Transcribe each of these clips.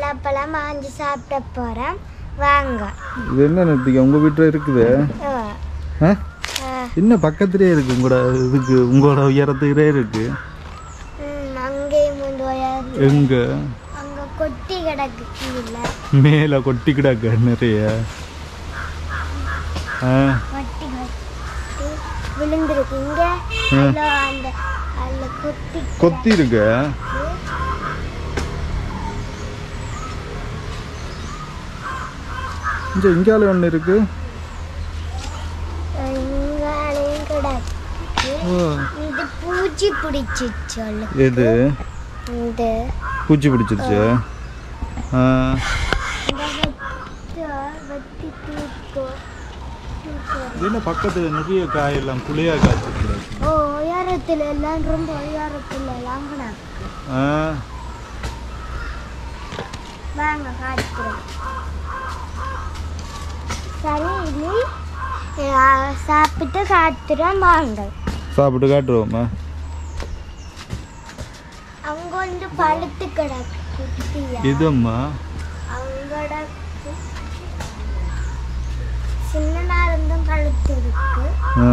பலாப்பழம் வாங்கி சாப்பிட போகிறோம் வாங்க இது என்ன நிறுத்திக்க உங்கள் வீட்டில் இருக்குது ஓ, ஆ ஆ, என்ன பக்கத்துலேயே இருக்கு உங்களோட இதுக்கு உங்களோட உயரத்துக்கிட்டே இருக்கு ம், அங்கேயும் வந்து உயர்ந்து எங்க அங்கே கொட்டி கிடக்கு கீழே மேலே கொட்டி கிடக்க நிறைய ஆ கொட்டி கொட்டி விழுந்திருக்கு இங்கே அதில் அந்த அதில் கொட்டி கொத்தி இருக்கு இங்கே இங்கால ஒன்று இருக்கு இங்காலையும் கிடக்கு ஓ இது பூச்சி பிடிச்சிச்சு சொல்லு எது இது பூச்சி பிடிச்சிருச்சு ஆ இந்த வெட்டு வெட்டி தூக்கோ தூக்கோ இது என்ன பக்கத்தில் நிறைய காயெல்லாம் குளியா காய்ச்சிருக்கு ஓ உயரத்துல எல்லாம் ரொம்ப உயரத்துல எல்லாம் கிடக்கு ஆ வாங்க காட்டுறேன் சரி இனி ஆ, சாப்பிட்டு காத்துறோம் வாங்க சாப்பிட்டு காட்டுருவோம்மா அங்க வந்து பழுத்து கிடக்கு குட்டியா இதும்மா அங்கட சின்ன இருந்தும் பழுத்து இருக்கு ஆ.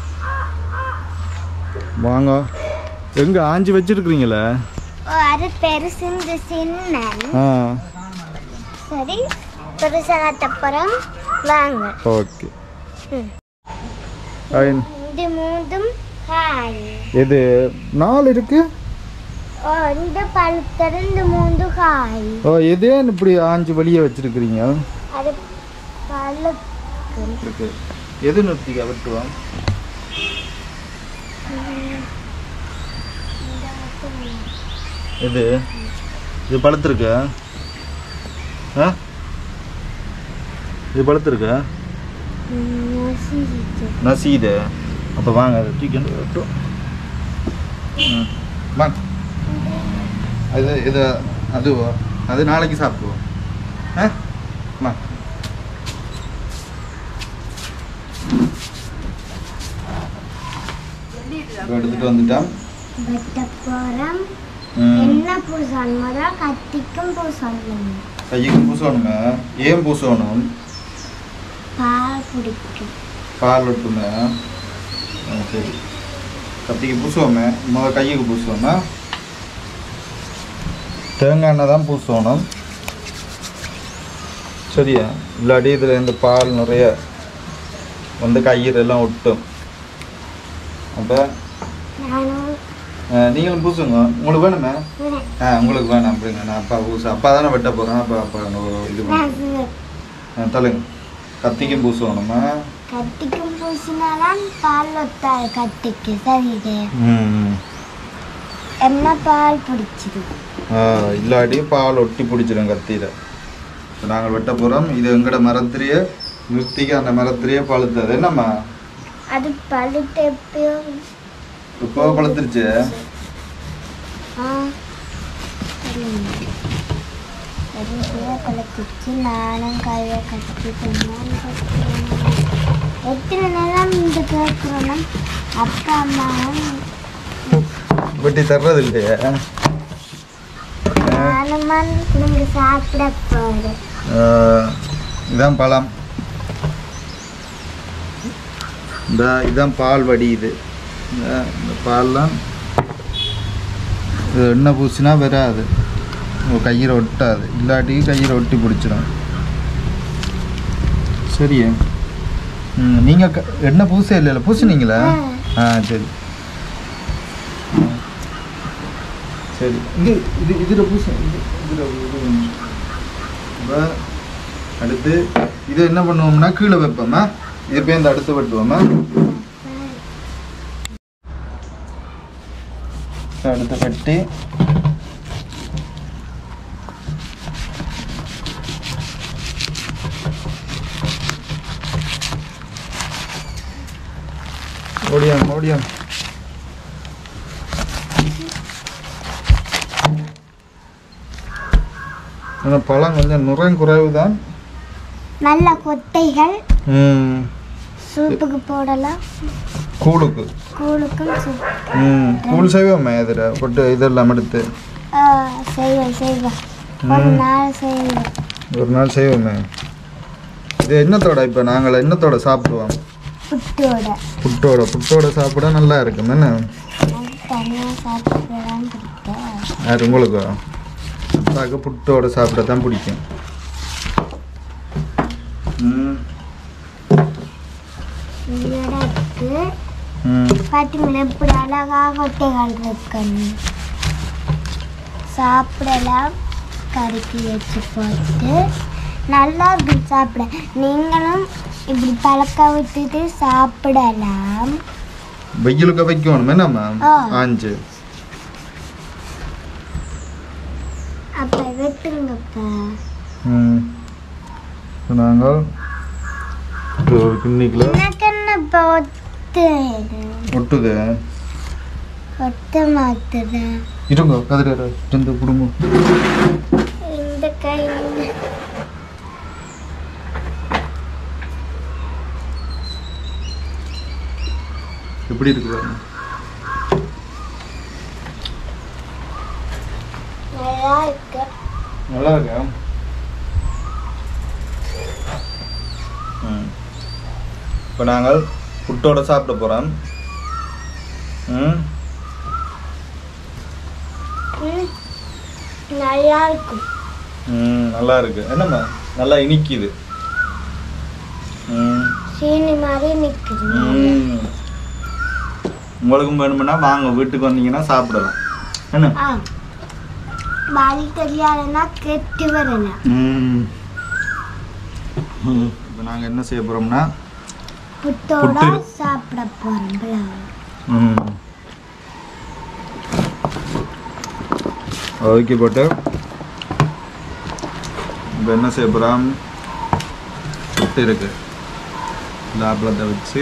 வாங்க எங்க ஆஞ்சி வச்சிருக்கிறீங்களே ஓ அது பெருசு இந்த சின்ன ஆ சரி பெருசாகத்தப்புறம் வாங்க ஓகே ம். ஐன் இது மூன்றும் காய் இது நாலு இருக்கு ஓ இந்த பழுத்தது இந்த மூன்று காய் ஓ எதேன்னு இப்படி ஆஞ்சி வெளியே வச்சிருக்கிறீங்க அது பழுக்கு இருக்கு எது நிறுத்திக்க வெட்டுவோம் இந்த மட்டும் இது இது பழுத்திருக்கு ஆ இது பழுத்திருக்கு ம், நசிச்சு. நசீது அப்போ வாங்க அதை தூக்கி வெட்டும் ம் வாங்க அது இது அதுவோ அது நாளைக்கு சாப்பிடுவோம் ஆ வா இப்ப எடுத்துட்டு வந்துட்டோம் வெட்ட போறோம் ம். என்ன பூசான் முதல் கத்திக்கும் பூசணும் கைக்கு பூசணுங்க ஏன் பூசணும் பால் பிடிக்கும் பால் விட்டுங்க ஆ, சரி கத்திக்கு பூசுவோமே முதல் கைக்கு பூசுவோமா தேங்காய் எண்ணெய் தான் பூசணும் சரியா இல்லாட்டி இதில் இந்த பால் நிறைய வந்து கயிறெல்லாம் ஒட்டும் அப்போ நானும் நீங்களும் பூசுங்க உங்களுக்கு வேணுமே வரேன். ஆ உங்களுக்கு வேணாம் அப்படிங்க நான் அப்பா பூசு அப்பா தானே வெட்ட போகிறேன் அப்பா அப்பா இது நான் பண்ணு. சு- ஆ, தள்ளுங்க கத்திக்கும் பூசணுமா கத்திக்கும் பூசினாலாம் பால் ஒத்தாது கத்திக்கு சரிது ம் என்ன பால் பிடிச்சிது ஆ, இல்லாட்டி பால் ஒட்டி பிடிச்சிடும் கத்தியில் இப்போ நாங்கள் வெட்ட போகிறோம் இது எங்கட மரத்திலேயே நிறுத்திக்க அந்த மரத்திலேயே பழுத்தது என்னம்மா அது பழுத்து எப்பயோ இப்போ பழுத்துருச்சு ஆ எப்பயோ பழுத்துச்சு நானும் கையை கட்டி எத்தனை நேரம் இந்த கேட்குறோன்னா அப்பா அம்மாவும் வெட்டி தர்றது இல்லையே நானும் நீங்கள் சாப்பிட போகிறேன் ஆ, இதான் பழம் இந்த இதான் பால் வடியுது இந்த இந்த பால்லாம் இது எண்ணெய் பூசினா வராது உங்க கையில் ஒட்டாது இல்லாட்டி கையில் ஒட்டி பிடிச்சிடும் சரியா ம் நீங்கள் க எண்ணெய் பூசே இல்லைல்ல பூசினீங்களா ஆ சரி சரி இங்கே இது இதில் பூச இது இதில் இப்போ அடுத்து இது என்ன பண்ணுவோம்னா கீழே வைப்போமா இது போய் இந்த அடுத்து வெட்டுவோமா அடுத்து வெட்டி ஓடியாம் ஓடியாம் ஆனால் பழம் கொஞ்சம் நுரம் குறைவு தான் நல்ல கொட்டைகள் ம் சூப்புக்கு போடலாம் கூழுக்கு கூழுக்கும் சூப் ம் கூழ் செய்வோமே இதில் போட்டு இதெல்லாம் எடுத்து ஆ, செய்வேன் செய்வேன் ஒரு நாள் செய்யுங்க ஒரு நாள் செய்வோமே இது என்னத்தோட இப்போ நாங்கள் என்னத்தோட சாப்பிடுவோம் புட்டோட புட்டோட புட்டோட சாப்பிட நல்லா இருக்கும் என்ன எனக்கு தனியாக சாப்பிடலாம் பிடிக்கும் யார் உங்களுக்கு அப்பாவுக்கு புட்டோட சாப்பிட தான் பிடிக்கும் ம் இதோட இருக்கு ம் பார்த்தீங்களா இப்படி அழகா கொட்டைகள் இருக்கணும் சாப்பிடலாம் கறிக்கு வச்சு போட்டு நல்லா இருக்கும் சாப்பிட நீங்களும் இப்படி பழக்க விட்டுட்டு சாப்பிடலாம் வெயிலுக்கு வைக்கணும் என்னம்மா ஆ. ஆஞ்சு அப்போ வெட்டுங்கப்பா ம் இப்போ நாங்கள் இது ஒரு கிண்ணிக்குள்ள எனக்கு என்ன இப்போ ஒத்து ஒட்டுது ஒத்த மாத்துது இருங்க கதிர இருந்து குடும்பம் இந்த கை எப்படி இருக்கு பாருங்க நல்லா இருக்கு நல்லா இருக்கா ம் இப்போ நாங்கள் புட்டோட சாப்பிட போகிறோம் ம் ம், நல்லா இருக்கும் ம் நல்லா இருக்கு என்னம்மா நல்லா இனிக்குது ம் சீனி மாதிரி நிற்குது ம். உங்களுக்கும் வேணுமுன்னா வாங்க வீட்டுக்கு வந்தீங்கன்னா சாப்பிடலாம் என்ன ஆ வழி தெரியாதுன்னா கெட்டு வரலாம் ம் இப்போ நாங்கள் என்ன செய்ய போகிறோம்னா புட்டோட புட்டு. சாப்பிட போகிறோம் ம் ஒதுக்கி போட்டு இப்போ என்ன செய்ய போகிறோம் புட்டு இருக்கு இந்த ஆப்பளத்தை வச்சு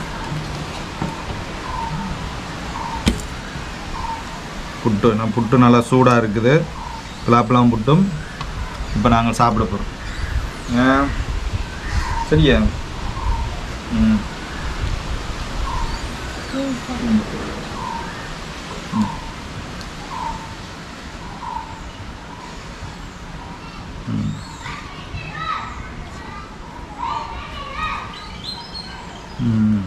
புட்டு நான் புட்டு நல்லா சூடாக இருக்குது பிளாப்பெல்லாம் புட்டும் இப்போ நாங்கள் சாப்பிட போகிறோம் ஏன் சரியா ம் ம்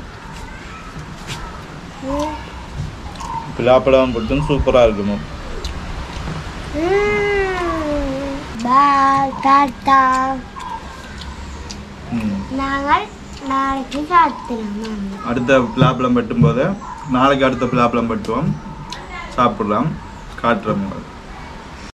பிலாப்பழம் புட்டும் சூப்பராக இருக்குமா பாய் டாட்டா ம் நாங்கள் நாளைக்கு சாப்பிடலாம் அடுத்த பிலாப்பழம் வெட்டும்போது நாளைக்கு அடுத்த பிலாப்பழம் வெட்டுவோம் சாப்பிட்லாம் காட்டுறோம் உங்களுக்கு